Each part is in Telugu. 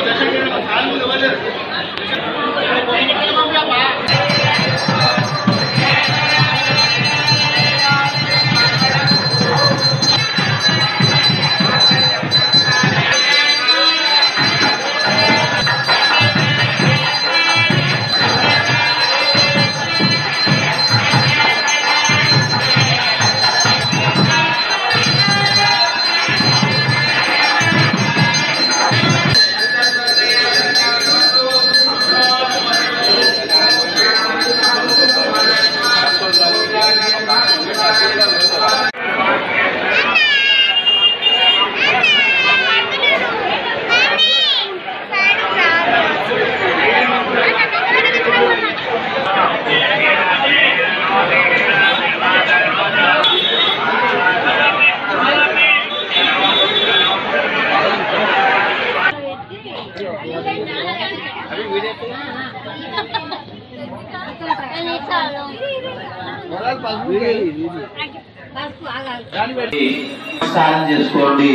నమస్కారం చేసుకోండి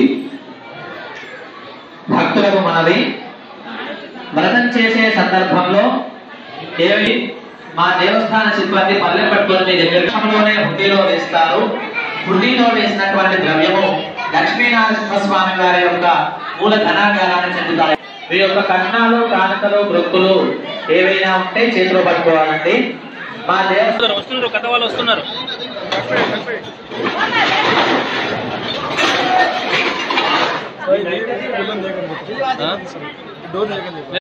భక్తులకు మనవి వ్రతం చేసే సందర్భంలో ఏమి మా దేవస్థాన సిబ్బంది పల్లె పట్టుకొని మీ దగ్గర విషయంలోనే హుండీలో వేస్తారు హుండీలో వేసినటువంటి ద్రవ్యము లక్ష్మీనరసింహ స్వామి వారి యొక్క మూల ధనాగారాన్ని చెందుతాయి మీ యొక్క కట్నాలు కానుకలు బ్రొక్కులు ఏవైనా ఉంటే చేతిలో పట్టుకోవాలండి మా దేవస్థానం వస్తున్నారు కథ వాళ్ళు వస్తున్నారు